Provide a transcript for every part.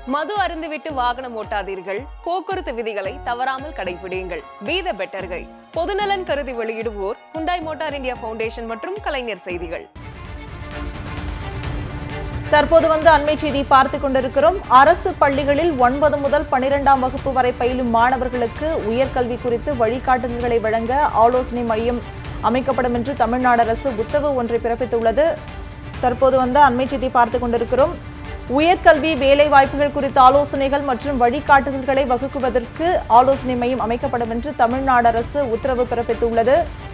மது அருந்துவிட்டு வாகனம் ஓட்டாதீர்கள் போக்குவரத்து விதிகளை தவறாமல் கடைபிடியுங்கள் பி த பெட்டர் கை பொதுநலன் கருதி வெளியிடுவோர் ஹுண்டாய் மோட்டார் இந்தியா ஃபவுண்டேஷன் மற்றும் கலைஞர் செய்திகள் தற்போது வந்து அண்மை செய்தி பார்த்து கொண்டிருக்கிறோம் அரசு பள்ளிகளில் ஒன்பது முதல் பனிரெண்டாம் வகுப்பு வரை பயிலும் மாணவர்களுக்கு உயர்கல்வி குறித்து வழிகாட்டுதல்களை வழங்க ஆலோசனை மையம் அமைக்கப்படும் என்று தமிழ்நாடு அரசு உத்தரவு ஒன்றை பிறப்பித்துள்ளது தற்போது வந்து அண்மை செய்தி பார்த்து கொண்டிருக்கிறோம் உயர்கல்வி வேலை வாய்ப்புகள் குறித்த ஆலோசனைகள் மற்றும் வழிகாட்டுதல்களை வகுக்குவதற்கு ஆலோசனை மையம் அமைக்கப்படும் என்று தமிழ்நாடு அரசு உத்தரவு பிறப்பித்துள்ளது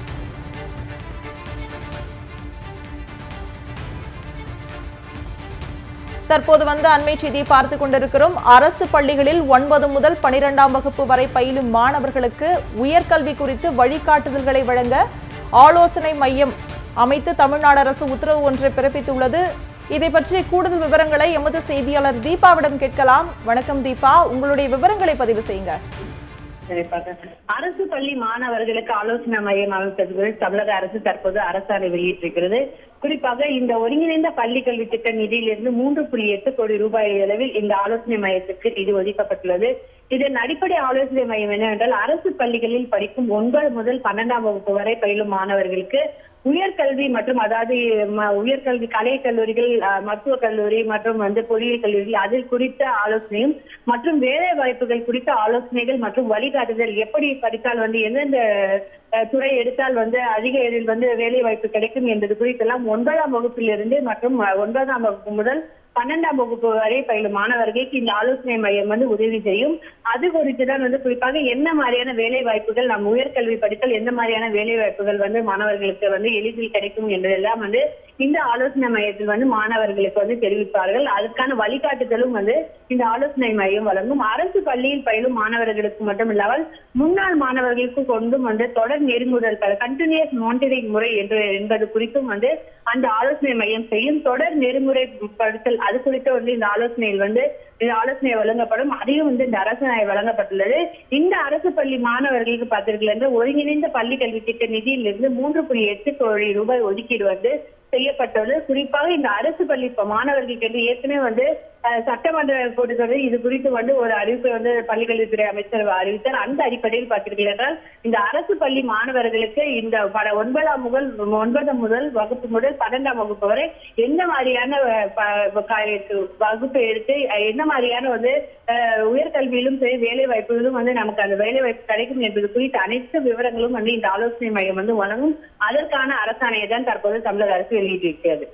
தற்போது வந்து அண்மை செய்தியை பார்த்து கொண்டிருக்கிறோம் அரசு பள்ளிகளில் ஒன்பது முதல் பனிரெண்டாம் வகுப்பு வரை பயிலும் மாணவர்களுக்கு உயர்கல்வி குறித்து வழிகாட்டுதல்களை வழங்க ஆலோசனை மையம் அமைத்து தமிழ்நாடு அரசு உத்தரவு ஒன்றை பிறப்பித்துள்ளது இதை பற்றிய கூடுதல் விவரங்களை எமது செய்தியாளர் தீபாவிடம் கேட்கலாம் வணக்கம் தீபா உங்களுடைய விவரங்களை பதிவு செய்யுங்க சரிப்பாக. அரசு பள்ளி மாணவர்களுக்கு ஆலோசனை மையம் அமைப்பது தமிழக அரசு தற்போது அரசாணை வெளியிட்டிருக்கிறது குறிப்பாக இந்த ஒருங்கிணைந்த பள்ளி கல்வி திட்ட நிதியிலிருந்து மூன்று புள்ளி எட்டு கோடி ரூபாய் அளவில் இந்த ஆலோசனை மையத்திற்கு நிதி ஒதுக்கப்பட்டுள்ளது இதன் அடிப்படை ஆலோசனை மையம் என்னவென்றால் அரசு பள்ளிகளில் படிக்கும் ஒன்பது முதல் பன்னெண்டாம் வகுப்பு வரை பயிலும் மாணவர்களுக்கு உயர்கல்வி மற்றும் அதாவது ம- உயர்கல்வி கலை கல்லூரிகள் அஹ், மருத்துவக் கல்லூரி மற்றும் வந்து பொறியியல் கல்லூரிகள் அதில் குறித்த ஆலோசனையும் மற்றும் வேலை வாய்ப்புகள் குறித்த ஆலோசனைகள் மற்றும் வழிகாட்டுதல் எப்படி படித்தால் வந்து எந்தெந்த அஹ், துறை எடுத்தால் வந்து அதிக எதில் வந்து வேலை வாய்ப்பு கிடைக்கும் என்பது குறித்தெல்லாம் ஒன்பதாம் வகுப்பிலிருந்து மற்றும் அஹ், ஒன்பதாம் வகுப்பு முதல் பன்னெண்டாம் வகுப்பு வரை பயிலும் மாணவர்களுக்கு இந்த ஆலோசனை மையம் வந்து உதவி செய்யும் அது குறித்து தான் வந்து குறிப்பாக என்ன மாதிரியான வேலை வாய்ப்புகள் நம் உயர்கல்வி படித்தால் எந்த மாதிரியான வேலை வாய்ப்புகள் வந்து மாணவர்களுக்கு வந்து எளிதில் கிடைக்கும் என்றதெல்லாம் வந்து இந்த ஆலோசனை மையத்தில் வந்து மாணவர்களுக்கு வந்து தெரிவிப்பார்கள் அதற்கான வழிகாட்டுதலும் வந்து இந்த ஆலோசனை மையம் வழங்கும் அரசு பள்ளியில் பயிலும் மாணவர்களுக்கு மட்டும் இல்லாமல் முன்னாள் மாணவர்களுக்கு கொண்டும் வந்து தொடர் நெறிமுதல் கண்டினியூஸ் மானிட்டரிங் முறை என்று என்பது குறித்தும் வந்து அந்த ஆலோசனை மையம் செய்யும் தொடர் நெறிமுறைப்படுத்தல் அது குறித்து வந்து இந்த ஆலோசனையில் வந்து இந்த ஆலோசனை வழங்கப்படும் அதையும் வந்து இந்த அரசனை வழங்கப்பட்டுள்ளது இந்த அரசு பள்ளி மாணவர்களுக்கு பார்த்தீர்கள் என்று ஒருங்கிணைந்த பள்ளி கல்வி திட்ட நிதியிலிருந்து மூன்று புள்ளி எட்டு கோடி ரூபாய் ஒதுக்கீடு வந்து செய்யப்பட்டுள்ளது குறிப்பாக இந்த அரசு பள்ளி இப்ப மாணவர்களுக்கு என்று ஏற்கனவே வந்து அஹ், சட்டமன்ற கூட்டத்தொடரில் இது குறித்து வந்து ஒரு அறிவிப்பை வந்து பள்ளிக்கல்வித்துறை அமைச்சர் அறிவித்தார் அந்த அடிப்படையில் பார்த்தீர்கள் என்றால் இந்த அரசு பள்ளி மாணவர்களுக்கு இந்த பல ஒன்பதாம் முதல் ஒன்பதாம் முதல் வகுப்பு முதல் பன்னெண்டாம் வகுப்பு வரை எந்த மாதிரியான அஹ், ப- க- வகுப்பு எடுத்து அஹ், என்ன மாதிரியான வந்து அஹ், உயர்கல்வியிலும் சரி வேலை வாய்ப்புகளும் வந்து நமக்கு அந்த வேலை வாய்ப்பு கிடைக்கும் என்பது குறித்த அனைத்து விவரங்களும் வந்து இந்த ஆலோசனை மையம் வந்து வழங்கும் அதற்கான அரசாணையை தான் தற்போது தமிழக அரசு வெளியிட்டிருக்கிறது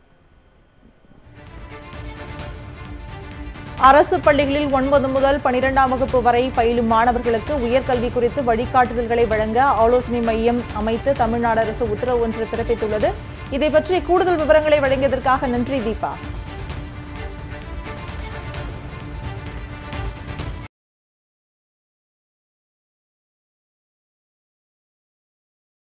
அரசு பள்ளிகளில் ஒன்பது முதல் பனிரெண்டாம் வகுப்பு வரை பயிலும் மாணவர்களுக்கு உயர்கல்வி குறித்து வழிகாட்டுதல்களை வழங்க ஆலோசனை மையம் அமைத்து தமிழ்நாடு அரசு உத்தரவு ஒன்று பிறப்பித்துள்ளது இதை பற்றி கூடுதல் விவரங்களை வழங்கியதற்காக நன்றி தீபா